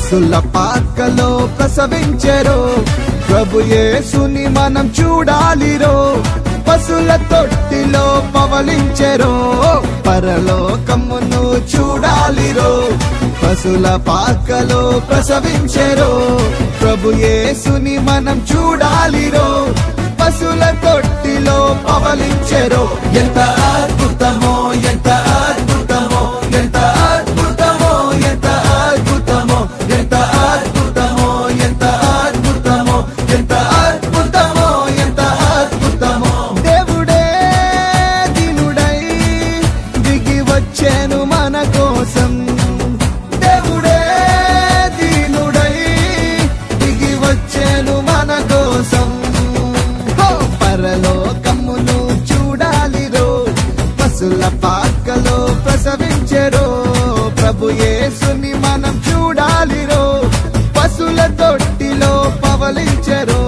పశుల పాకలో ప్రసవించెరో ప్రభు యేసుని మనం చూడాలిరో పశుల తొట్టిలో పవలించెరో పరలోకమును చూడాలిరో పశుల పాకలో ప్రసవించెరో ప్రభు యేసుని మనం చూడాలిరో పశుల తొట్టిలో పవలించెరో ఎంత అద్భుతమో ఎంత అద్భుతమో ఎంత అద్భుతమో ఎంత అద్భుతమో ఎంత అద్భుతమో ఎంత అద్భుతమో ఎంత అద్భుతమో ఎంత అద్భుతమో దేవుడే దినుడై దిగి వచ్చాను మన కోసం దేవుడే దీనుడై దిగి వచ్చాను మన కోసం హో! పరలోకమును చూడాలిరో పశుల పాకలో ప్రసవించెరో ప్రభు యేసుని మనం చూడాలిరో పశుల తొట్టిలో పవలించెరో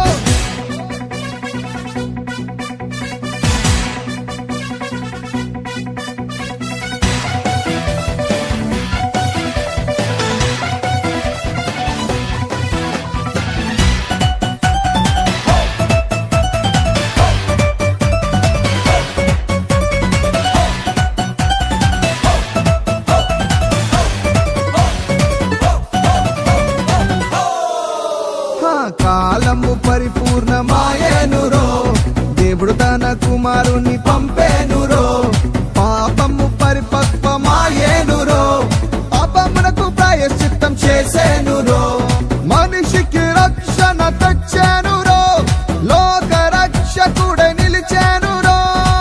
హా, కాలము పరిపూర్ణమాయేనురో దేవుడు తన కుమారుని పంపేనురో పాపము పరిపక్వమాయేనురో పాపమునకు ప్రాయశ్చిత్తం చేసేనురో మనిషికి రక్షణ తెచ్చానురో లోక రక్షకుడ నిలిచానురో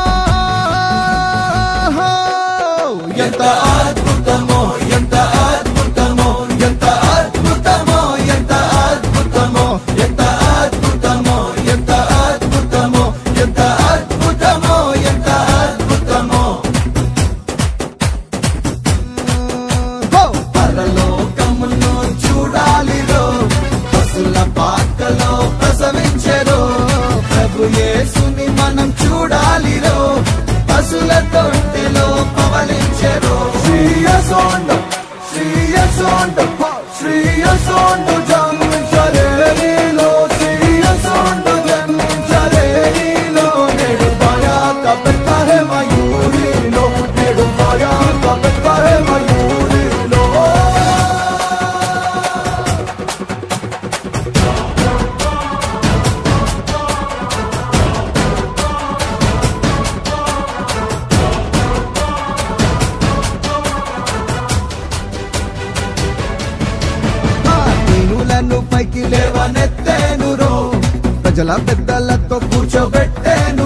ఎంత అద్భుతమో ఎంత అద్భుతమో ఎంత అద్భుతమో ఎంత అద్భుతమో ఎంత అద్భుతమో ఎంత అద్భుతమో ఎంత అద్భుతమో ఎంత అద్భుతమో హో! పరలోకమును చూడాలిరో పశుల పాకలో ప్రసవించెరో ప్రభు యేసుని మనం చూడాలిరో పశుల తొట్టిలో పవలించెరో శ్రీయసోండ శ్రీయసోండ శ్రీయసోండ జన్మించలేనిలో శ్రీయసోండ జన్మించలేనిలో నేడు భయాక పెట్టారే మయూరిలో నేడు భయాక పెట్టారే మయూరిలో ఆ దీనులను పైకి లేవనెత్తేనురో ప్రజల పెద్దలతో కూర్చోబెట్టేను